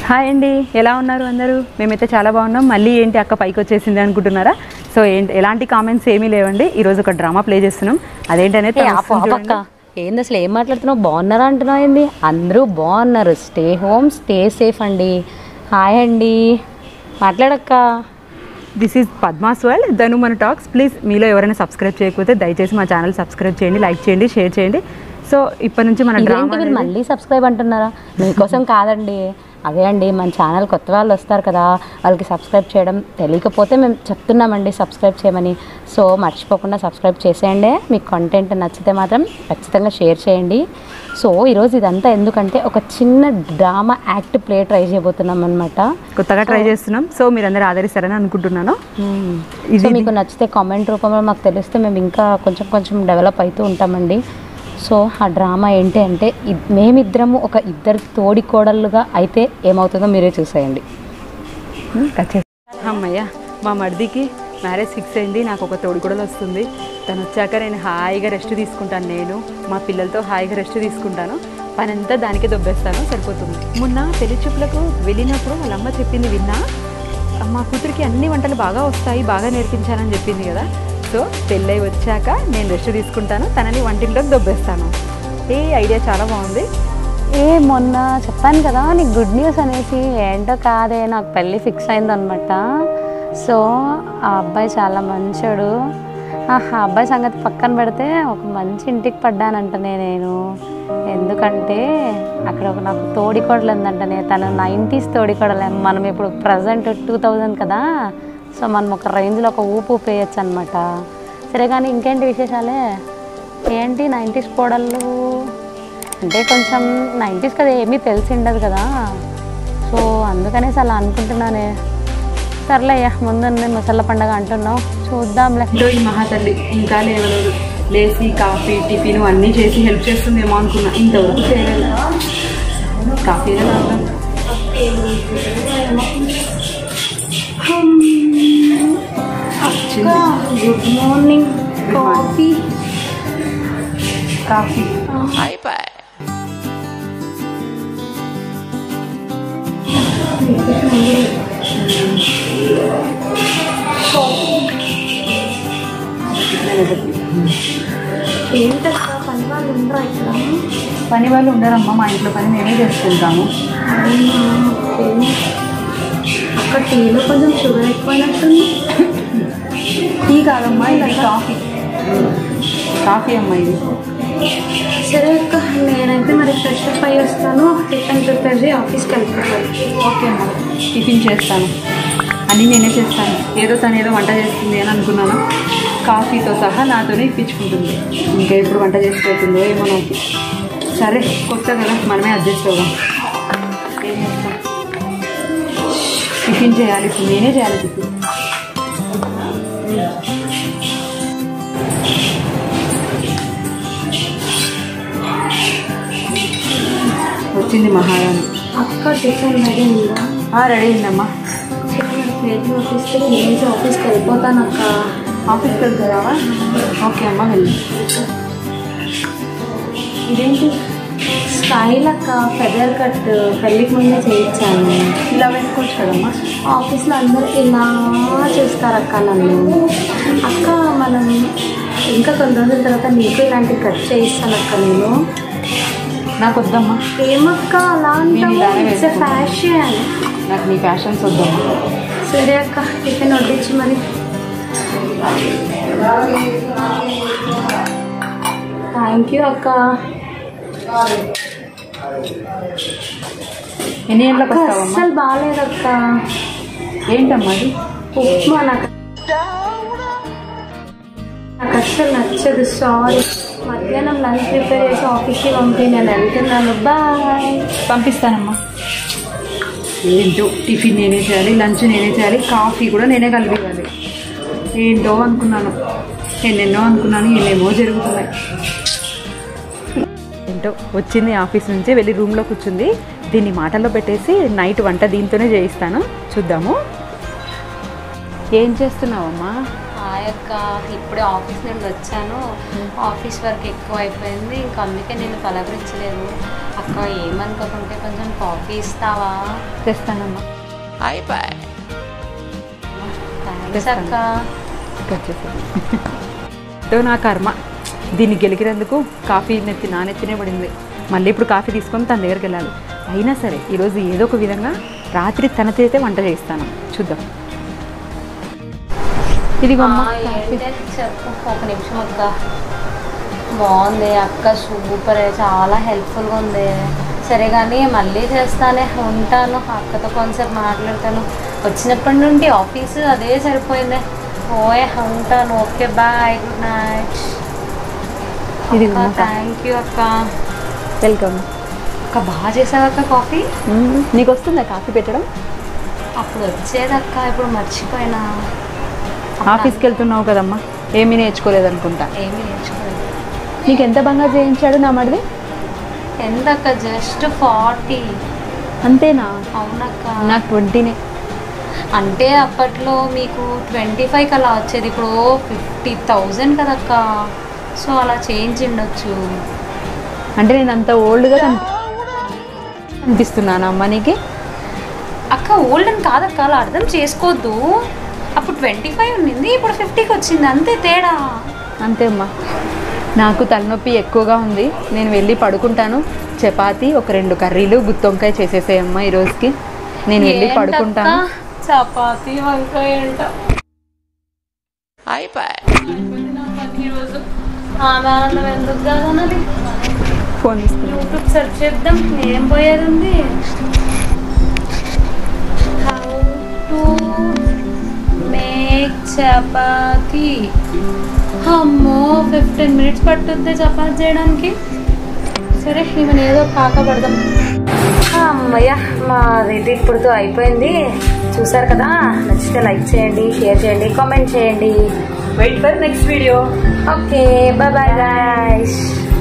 Hi అండి ఎలా ఉన్నారు అందరూ మేమైతే చాలా బాగున్నాం మళ్ళీ ఏంటి అక్క పైకి వచ్చేసింది అనుకుంటున్నారా సో ఏంటి ఎలాంటి కామెంట్స్ ఏమీ లేవండి ఈరోజు ఒక డ్రామా ప్లే చేస్తున్నాం అదేంటనేది ఏ, ఆపు, ఆపు అక్క. ఏంది అసలు ఏం మాట్లాడుతున్నావు బాగున్నారా అంటున్నావు ఏంది అందరూ బాగున్నారు స్టే హోమ్ స్టే సేఫ్ అండి హాయ్ అండి మాట్లాడక్క this is Padma's world Dhanu మన టాక్స్ ప్లీజ్ మీలో ఎవరైనా సబ్స్క్రైబ్ చేయకపోతే దయచేసి మా ఛానల్ సబ్స్క్రైబ్ చేయండి లైక్ చేయండి షేర్ చేయండి సో ఇప్పటి నుంచి మన ఇదేంటి డ్రామా వీళ్ళు మళ్ళీ సబ్స్క్రైబ్ అంటున్నారా మీకోసం కాదండి అదే అండి మన ఛానల్ కొత్త వాళ్ళు వస్తారు కదా వాళ్ళకి సబ్స్క్రైబ్ చేయడం తెలియకపోతే మేము చెప్తున్నామండి సబ్స్క్రైబ్ చేయమని సో మర్చిపోకుండా సబ్స్క్రైబ్ చేసేయండి మీకు కంటెంట్ నచ్చితే మాత్రం ఖచ్చితంగా షేర్ చేయండి సో ఈరోజు ఇదంతా ఎందుకంటే ఒక చిన్న డ్రామా యాక్ట్ ప్లే ట్రై చేయబోతున్నాం అనమాట కొత్తగా ట్రై చేస్తున్నాం సో మీరందరూ ఆదరిస్తారని అనుకుంటున్నాను సో ఇది మీకు నచ్చితే కామెంట్ రూపంలో మాకు తెలిస్తే మేము ఇంకా కొంచెం కొంచెం డెవలప్ అవుతూ ఉంటామండి సో ఆ డ్రామా ఏంటి అంటే ఇద్- మేమిద్దరము ఒక ఇద్దరు తోడి కోడళ్ళుగా అయితే ఏమవుతుందో మీరే చూసేయండి అమ్మయ్య మా మర్దికి మ్యారేజ్ ఫిక్స్ అయింది నాకు ఒక తోడుకోడలు వస్తుంది తను వచ్చాక నేను హాయిగా రెస్ట్ తీసుకుంటాను నేను మా పిల్లలతో హాయిగా రెస్ట్ తీసుకుంటాను పని అంతా దానికే దొబ్బేస్తాను సరిపోతుంది మొన్న పెళ్లి చూపులకు వెళ్ళినప్పుడు వాళ్ళ అమ్మ చెప్పింది విన్నా మా కూతురికి అన్ని వంటలు బాగా వస్తాయి బాగా నేర్పించానని చెప్పింది కదా సో పెళ్ళై వచ్చాక నేను రెస్ట్ తీసుకుంటాను తనని వంటింట్లోకి దొబ్బేస్తాను ఏ ఐడియా చాలా బాగుంది ఏ మొన్న చెప్పాను కదా నీకు గుడ్ న్యూస్ అనేసి ఏంటో కాదే నాకు పెళ్ళి ఫిక్స్ అయిందనమాట సో ఆ అబ్బాయి చాలా మంచోడు ఆ అబ్బాయి సంగతి పక్కన పెడితే ఒక మంచి ఇంటికి పడ్డానంటనే నేను ఎందుకంటే అక్కడ ఒక నాకు తోడికోడలు ఉందంటనే తను నైంటీస్ తోడికోడలే మనం ఇప్పుడు ప్రజెంట్ టూ థౌజండ్ కదా సో మనం ఒక రేంజ్లో ఒక ఊపు ఊపేయచ్చు అనమాట సరే కానీ ఇంకేంటి విశేషాలే ఏంటి నైంటీస్ కోడళ్ళు అంటే కొంచెం నైంటీస్ కదా ఏమీ తెలిసి ఉండదు కదా సో అందుకనేసి అలా అనుకుంటున్నానే సర్లే అయ్యా ముందు ముసళ్ళ పండగ అంటున్నావు చూద్దాంలే ఇంట్లో ఈ మహాతల్లి ఇంకా లేవలేదు లేచి కాఫీ టిఫిన్ అన్నీ చేసి హెల్ప్ చేస్తుందేమో అనుకున్నా ఇంతవరకు చేయలేదు కాఫీ తాగుతాం గుడ్ మార్నింగ్ కాఫీ కాఫీ ఏంటక్క పని వాళ్ళు ఉండరా ఇక్కడ పని వాళ్ళు ఉండరమ్మా మా ఇంట్లో పని మేమే చేసుకుంటాము అక్కడ టీలో కొంచెం షుగర్ ఎక్కువైనట్టుంది టీ కాదమ్మా ఇది కాఫీ కాఫీ అమ్మా ఇది సరే అక్క నేనైతే మరి ఫ్రెష్ అప్ అయ్యి వస్తాను టిఫిన్ ప్రిపేర్ చేసి ఆఫీస్కి వెళ్ళిపోతాను ఓకే అమ్మా టిఫిన్ చేస్తాను అన్నీ నేనే చేస్తాను ఏదో తను ఏదో వంట చేస్తుంది అని అనుకున్నాను కాఫీతో సహా నాతోనే ఇప్పించుకుంటుంది ఇంకా ఎప్పుడు వంట చేసి పెడుతుందో ఏమో నాకు సరే కొత్త కదా మనమే అడ్జస్ట్ అవుదాం ఏం చేస్తాం టిఫిన్ చేయాలి ఇప్పుడు నేనే చేయాలి టిఫిన్ వచ్చింది మహారాణి అక్క టిఫిన్ రెడీ ఉందా ఆ, రెడీ అయిందమ్మా ప్లేట్ ఆఫీస్కి నేను ఆఫీస్కి వెళ్ళిపోతాను అక్క ఆఫీస్కి వెళ్తున్నావా ఓకే అమ్మ వెళ్ళి ఇదేంటి స్టైల్ అక్క ఫెదర్ కట్ పెళ్ళికి ముందే చేయించాను ఇలా వేసుకోవచ్చు కదమ్మా ఆఫీస్లో అందరూ ఇలా చూస్తారు అక్క నన్ను అక్క మనం ఇంకా కొన్ని రోజుల తర్వాత నీకు ఇలాంటి కట్ చేయిస్తాను అక్క నేను నాకు వద్దమ్మా ఏమక్క అలా నేను అంటావు ఇలానే ఇట్స్ వేసుకుంటా. ఫ్యాషన్ నాకు నీ ఫ్యాషన్స్ వద్దమ్మా సరే అక్క టిఫిన్ వడ్డించి మరి థ్యాంక్ యూ అక్క ఎన్ని గంటలకు అక్క వస్తావమ్మా అస్సలు బాగాలేదక్క ఏంటమ్మా అది ఉప్మా నాకు నాకు అస్సలు నచ్చదు సారీ మధ్యాహ్నం లంచ్ ప్రిపేర్ చేసి ఆఫీస్కి పంపి నేను వెళ్తున్నాను బాయ్ పంపిస్తానమ్మా ఏంటో టిఫిన్ నేనే చేయాలి లంచ్ నేనే చేయాలి కాఫీ కూడా నేనే కలిపివ్వాలి ఏంటో అనుకున్నాను ఎన్నెన్నో అనుకున్నాను ఎన్నేమో జరుగుతున్నాయి ఏంటో వచ్చింది ఆఫీస్ నుంచి వెళ్ళి రూమ్లో కూర్చుంది దీన్ని మాటల్లో పెట్టేసి నైట్ వంట దీంతోనే చేయిస్తాను చూద్దాము ఏం చేస్తున్నావమ్మా హాయ్ హాయ్ అక్క ఇప్పుడే ఆఫీస్ నుండి వచ్చాను ఆఫీస్ వర్క్ ఎక్కువ అయిపోయింది ఇంకా అందుకే నేను పలకరించలేదు అక్క ఏమనుకోకుంటే కొంచెం కాఫీ ఇస్తావా తెస్తానమ్మా థ్యాంక్స్ అక్క కట్ చేసేది తో నా కర్మ దీన్ని గెలికినందుకు కాఫీ నెత్తి నా నెత్తినే పడింది మళ్ళీ ఇప్పుడు కాఫీ తీసుకొని తన దగ్గరికి వెళ్ళాలి అయినా సరే ఈరోజు ఏదో ఒక విధంగా రాత్రి తన చేతే వంట చేయిస్తాను చూద్దాం ఇదిగోమ్మ ఆ, ఏంటి? చెప్పు ఒక నిమిషం అక్క బాగుంది అక్క సూపర్ చాలా హెల్ప్ఫుల్గా ఉంది సరే కానీ మళ్ళీ చేస్తానే ఉంటాను అక్కతో కొంచెం మాట్లాడతాను వచ్చినప్పటి నుండి ఆఫీస్ అదే సరిపోయింది ఓయ్ ఉంటాను ఓకే బాయ్ గుడ్ నైట్ ఇదిగో అక్క. థ్యాంక్ యూ అక్క వెల్కమ్ అక్క బాగా చేసావు అక్క కాఫీ నీకు వస్తుందా కాఫీ పెట్టడం అప్పుడు వచ్చేదక్క ఇప్పుడు మర్చిపోయినా ఆఫీస్కి వెళ్తున్నావు కదమ్మా ఏమీ నేర్చుకోలేదనుకుంటా ఏమీ నేర్చుకోలేదు నీకు ఎంత బంగా చేయించాడు నా మడిది ఎంతక్క జస్ట్ ఫార్టీ అంతేనా అవునక్క నాకు ట్వంటీనే అంటే అప్పట్లో మీకు ట్వంటీ ఫైవ్కి అలా వచ్చేది ఇప్పుడు ఫిఫ్టీ థౌజండ్ కదక్క సో అలా చేంజ్ ఉండొచ్చు అంటే నేను అంత ఓల్డ్గా కనిపిస్తున్నాను అమ్మ నీకు అక్క ఓల్డ్ అని కాదక్క అలా అర్థం చేసుకోవద్దు అప్పుడు ట్వంటీ ఫైవ్ ఉండింది ఇప్పుడు ఫిఫ్టీకి వచ్చింది అంతే తేడా అంతే అమ్మా నాకు తలనొప్పి ఎక్కువగా ఉంది నేను వెళ్ళి పడుకుంటాను చపాతి ఒక రెండు కర్రీలు గుత్తొంకాయ చేసేసేయమ్మా ఈ రోజుకి నేను వెళ్ళి ఏంటక్క? పడుకుంటాను చపాతి వంకాయ ఏంట ఆమె ఆనందం ఎందుకు కాదన్నది ఫోన్ తీసుకుని యూట్యూబ్ సెర్చ్ చేద్దాం ఏం పోయేది ఉంది హౌ టు మేక్ చపాతి అమ్మో ఫిఫ్టీన్ మినిట్స్ పట్టుద్ది చపాతి చేయడానికి సరే ఈమెను ఏదో కాక పడదాం అమ్మయ్య మా రెడీ ఇప్పుడుతో అయిపోయింది చూసారు కదా నచ్చితే లైక్ చేయండి షేర్ చేయండి కామెంట్ చేయండి wait for next video okay bye bye guys